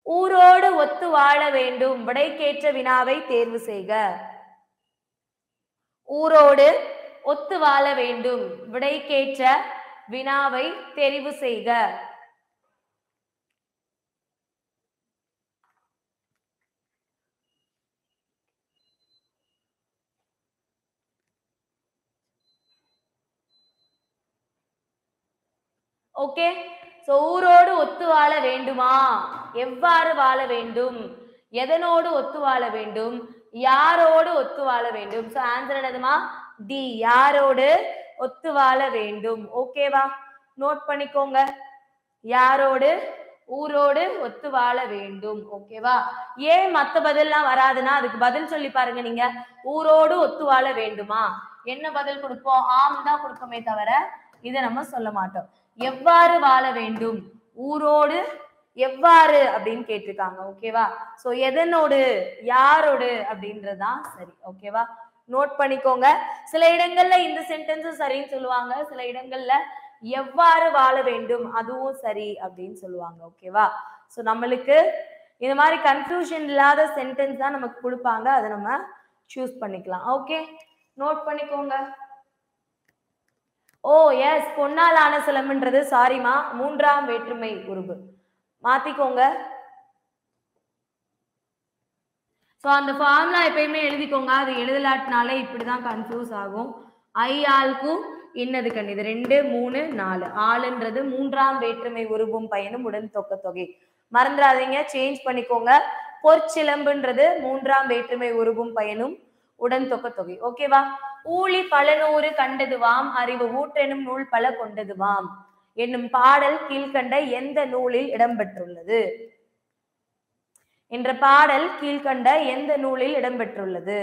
ஊரோடு ஒத்து வாழ வேண்டும் விடைக்கேற்ற வினாவை தேர்வு செய்க ஊரோடு ஒத்து வாழ வேண்டும் விடைக்கேற்ற வினாவை தெரிவு செய்க ஓகே சோ ஊரோடு ஒத்து வாழ வேண்டுமா எவ்வாறு வாழ வேண்டும் எதனோடு ஒத்து வாழ வேண்டும் யாரோடு ஒத்து வாழ வேண்டும் சோ ஆன்சர் என்னதுமா டி யாரோடு ஒத்து வாழ வேண்டும் ஓகேவா நோட் பண்ணிக்கோங்க யாரோடு ஊரோடு ஒத்து வாழ வேண்டும் ஓகேவா ஏன் மத்த பதில்லாம் வராதுன்னா அதுக்கு பதில் சொல்லி பாருங்க நீங்க ஊரோடு ஒத்து வாழ வேண்டுமா என்ன பதில் கொடுப்போம் ஆம் தான் கொடுப்போமே தவிர இதை நம்ம சொல்ல மாட்டோம் எவ்வாறு வாழ வேண்டும் ஊரோடு எவ்வாறு அப்படின்னு கேட்டிருக்காங்க ஓகேவா சோ எதனோடு யாரோடு அப்படின்றதுதான் சரி ஓகேவா நோட் பண்ணிக்கோங்க சில இடங்கள்ல இந்த சென்டென்ஸும் சரின்னு சொல்லுவாங்க சில இடங்கள்ல எவ்வாறு வாழ வேண்டும் அதுவும் சரி அப்படின்னு சொல்லுவாங்க ஓகேவா சோ நம்மளுக்கு இந்த மாதிரி கன்ஃபியூஷன் இல்லாத சென்டென்ஸ் தான் நமக்கு கொடுப்பாங்க அதை நம்ம சூஸ் பண்ணிக்கலாம் ஓகே நோட் பண்ணிக்கோங்க ஓ எஸ் பொன்னால் ஆன சிலம்புன்றது சாரிமா மூன்றாம் வேற்றுமை உருவு மாத்திக்கோங்க ஸோ அந்த ஃபார்முலா எப்பயுமே எழுதிக்கோங்க அது எழுதலாட்டினாலே இப்படிதான் கன்ஃபியூஸ் ஆகும் ஐ ஆளுக்கும் இன்னது கண் இது ரெண்டு மூணு நாலு ஆளுன்றது மூன்றாம் வேற்றுமை உருவும் பயனும் உடன் தொக்க தொகை மறந்துடாதீங்க சேஞ்ச் பண்ணிக்கோங்க பொற்சிலம்புன்றது மூன்றாம் வேற்றுமை உருவும் பயனும் உடன் தொக்க தொகை ஓகேவா ஊழி பல நூறு கண்டதுவாம் அறிவு ஊற்றெனும் நூல் பல கொண்டதுவாம் என்னும் பாடல் கீழ்கண்ட எந்த நூலில் இடம்பெற்றுள்ளது என்ற பாடல் கீழ்கண்ட எந்த நூலில் இடம்பெற்றுள்ளது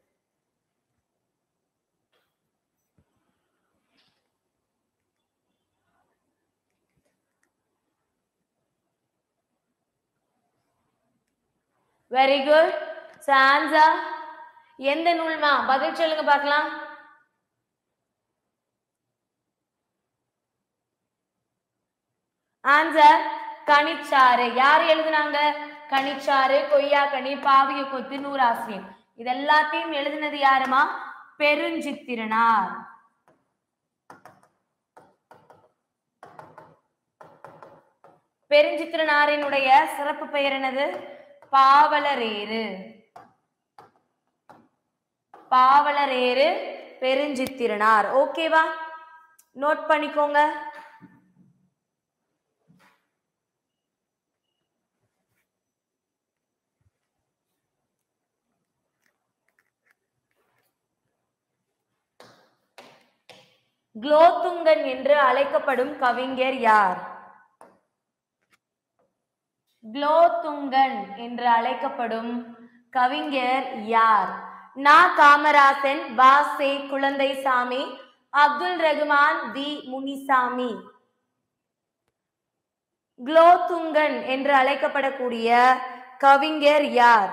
வெரி குட் சான்சா எந்த நூல்மா பதில் சொல்லுங்க பார்க்கலாம் ஆன்சர் கனிச்சாறு யார் எழுதுனாங்க கனிச்சாறு கொய்யாக்கனி பாவிய கொத்து நூறாசிரியர் இது எல்லாத்தையும் எழுதினது யாருமா பெருஞ்சித்திரனார் பெருஞ்சித்திரனாரினுடைய சிறப்பு பெயர் என்னது பாவலரேறு பாவலரேறு பெருஞ்சித்திரனார் ஓகேவா நோட் பண்ணிக்கோங்க குலோத்துங்கன் என்று அழைக்கப்படும் கவிஞர் யார் குலோத்துங்கன் என்று அழைக்கப்படும் கவிஞர் யார் நா காமராசன் வா சே குழந்தைசாமி அப்துல் ரகுமான் வி முனிசாமி குலோத்துங்கன் என்று அழைக்கப்படக்கூடிய கவிஞர் யார்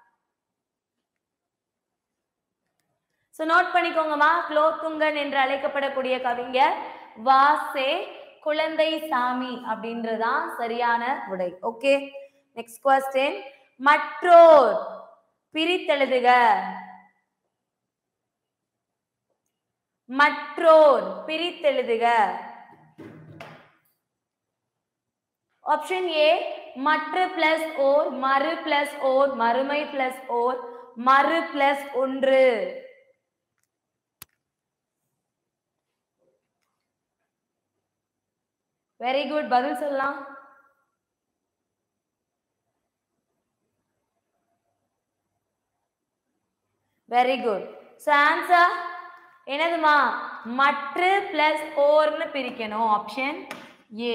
சோ நோட் பண்ணிக்கோங்கம்மா குலோத்துங்கன் என்று அழைக்கப்படக்கூடிய கவிஞர் வாசே குழந்தை சாமி அப்படின்றதான் சரியான விடை ஓகே நெக்ஸ்ட் கொஸ்டின் மற்றோர் பிரித்தெழுதுக மற்றோர் பிரித்தெழுதுக ஆப்ஷன் ஏ மற்ற பிளஸ் ஓர் மறு பிளஸ் ஓர் மறுமை பிளஸ் ஓர் மறு பிளஸ் ஒன்று வெரி குட் பதில் சொல்லலாம் வெரி குட் ஸோ ஆன்சர் என்னதுமா மற்ற பிளஸ் ஓர்னு பிரிக்கணும் ஆப்ஷன் ஏ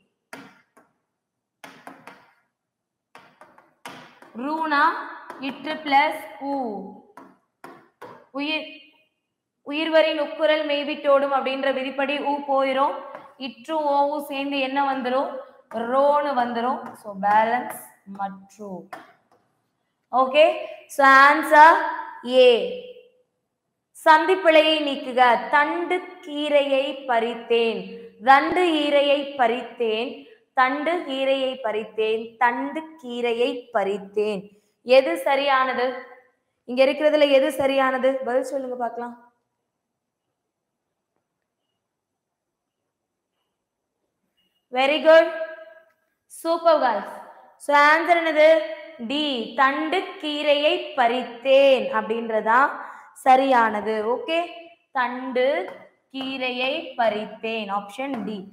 ரூனா இற்று பிளஸ் ஊ உயிர் உயிர்வரின் உக்குரல் மெய்விட்டோடும் அப்படின்ற விதிப்படி ஊ போயிரும் இற்றும் ஓவும் சேர்ந்து என்ன வந்துரும் ரோன்னு வந்துரும் ஸோ பேலன்ஸ் மற்று ஓகே ஸோ ஆன்சர் ஏ சந்திப்பிழையை நீக்குக தண்டு கீரையை பறித்தேன் தண்டு ஈரையை பறித்தேன் தண்டு கீரையை பறித்தேன் தண்டு கீரையை பறித்தேன் எது சரியானது இங்க இருக்கிறதுல எது சரியானது பதில் சொல்லுங்க பார்க்கலாம் very good super guys so answer என்னது டி தண்டு கீரையை பறித்தேன் அப்படின்றதான் சரியானது ஓகே தண்டு கீரையை பறித்தேன் ஆப்ஷன் டி